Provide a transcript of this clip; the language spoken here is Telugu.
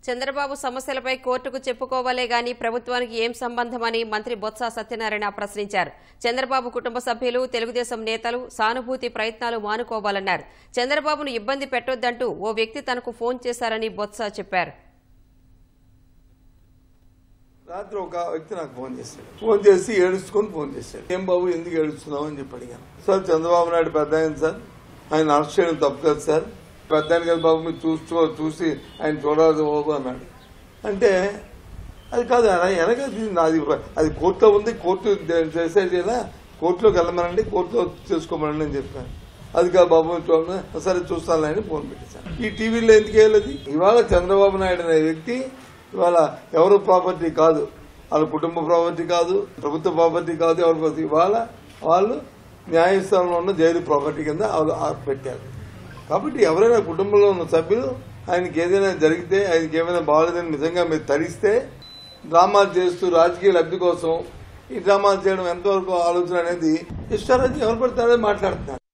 చంద్రబాబు సమస్యలపై కోర్టుకు చెప్పుకోవాలే గాని ప్రభుత్వానికి ఏం సంబంధమని మంత్రి బొత్స సత్యనారాయణ ప్రశ్నించారు చంద్రబాబు కుటుంబ సభ్యులు తెలుగుదేశం నేతలు సానుభూతి ప్రయత్నాలు మానుకోవాలన్నారు చంద్రబాబును ఇబ్బంది పెట్టొద్దంటూ ఓ వ్యక్తి తనకు ఫోన్ చేశారని బొత్స చెప్పారు రాత్రి ఒక వ్యక్తి నాకు ఫోన్ చేశాడు ఫోన్ చేసి ఏడుచుకొని ఫోన్ చేశాడు ఏం బాబు ఎందుకు ఏడుస్తున్నావు అని చెప్పి అడిగాను సార్ చంద్రబాబు నాయుడు పెద్ద ఆయన సార్ ఆయన అరెస్ట్ చేయడం తప్పు కదా సార్ పెద్ద ఆయన కదా బాబు మీరు చూస్తూ చూసి ఆయన చూడాలి బాబు అన్నాడు అంటే అది కాదు ఆయన వెనక నాది అది కోర్టులో ఉంది కోర్టు చేసేది కదా కోర్టులోకి వెళ్ళమనండి కోర్టులో చేసుకోమనండి అని చెప్పాను అది కాదు బాబు చూడండి సరే చూస్తానులే అని ఫోన్ పెట్టేశాను ఈ టీవీలో ఎందుకు వేయలేదు ఇవాళ చంద్రబాబు నాయుడు అనే వ్యక్తి ఇవాళ ఎవరు ప్రాపర్టీ కాదు వాళ్ళ కుటుంబ ప్రాపర్టీ కాదు ప్రభుత్వ ప్రాపర్టీ కాదు ఎవరి ప్రాపర్టీ ఇవాళ వాళ్ళు న్యాయస్థానంలో ఉన్న జైలు ప్రాపర్టీ కింద వాళ్ళు ఆ పెట్టారు కాబట్టి ఎవరైనా కుటుంబంలో ఉన్న సభ్యులు ఆయనకి ఏదైనా జరిగితే ఆయనకి ఏమైనా బాగలేదని నిజంగా మీరు తరిస్తే డ్రామాలు చేస్తూ రాజకీయ లబ్ధి కోసం ఈ డ్రామాలు చేయడం ఎంతవరకు ఆలోచన అనేది ఇష్టారాజ్యం ఎవరు పడితే అదే మాట్లాడుతున్నారు